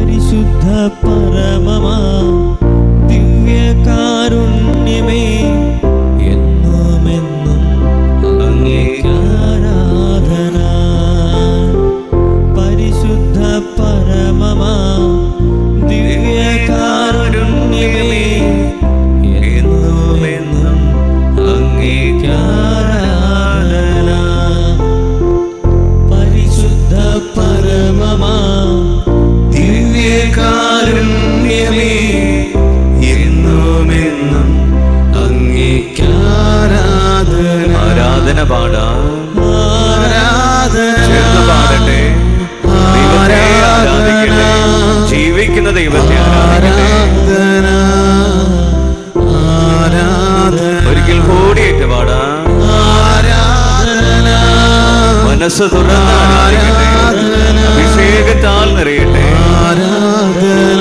പരിശുദ്ധ പരമമാ ദിവ്യകാരുണ്യമേ എന്നുമെന്നും അങ്ങേക്കാരാധന പരിശുദ്ധ പരമമാ ദിവ്യകാരുണ്യമേ എന്നുമെന്നും അങ്ങേക്കാരാധന പരിശുദ്ധ പരമമാ ദിവ്യകാരുണ്യമേ എന്നുമെന്നും അങ്ങേക്കാരാധന ആരാധന പാടാം ആരാധന ചേർന്ന് പാടട്ടെ ദൈവത്തെ ആരാധിക്കട്ടെ ജീവിക്കുന്ന ദൈവത്തെ ആരാധിക്കട്ടെ ആരാധന ആരാധന ഒരിക്കൽ കൂടിയിട്ട് പാടാം ആരാധന മനസ്സ് തുറന്ന് ആരാധിക്കട്ടെ അഭിഷേകത്താൽ നിറയട്ടെ ആരാധന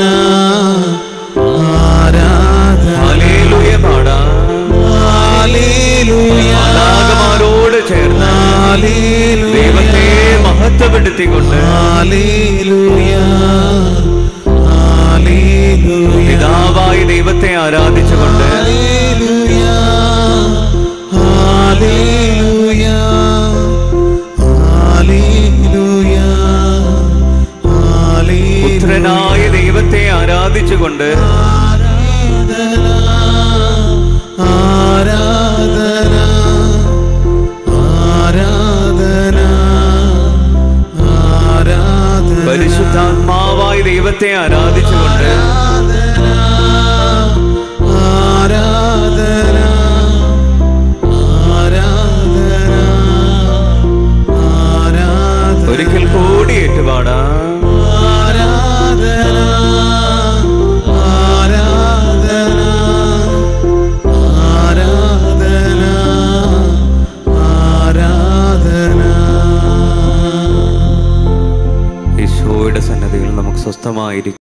ആരാധന ഹല്ലേലൂയ പാടാം ഹല്ലേലൂയ മാലാഖമാരോട് ചേർന്ന് ഹല്ലേലൂയ ദൈവത്തെ മഹത്വപ്പെടുത്തിക്കൊണ്ട് ഹല്ലേലൂയ ഹല്ലേലൂയ പിതാവായി ദൈവത്തെ ആരാധിച്ചുകൊണ്ട് ഹല്ലേലൂയ ഹല്ലേലൂയ ഹല്ലേലൂയ ഹല്ലേലൂയ പുത്രനായ ദൈവത്തെ ആരാധിച്ചുകൊണ്ട് ആരാധന ആരാധന ആരാധന ആരാധന പരിശുദ്ധാത്മാവായ ദൈവത്തെ ആരാധിച്ചുകൊണ്ട് ആരാധന ആരാധന ആരാധന ഒരിക്കൽ കൂടി ഏറ്റുപാടാം ആരാധന ആരാധന ആരാധന ആരാധന ഈശോയുടെ സന്നദ്ധികൾ നമുക്ക് സ്വസ്ഥമായിരിക്കും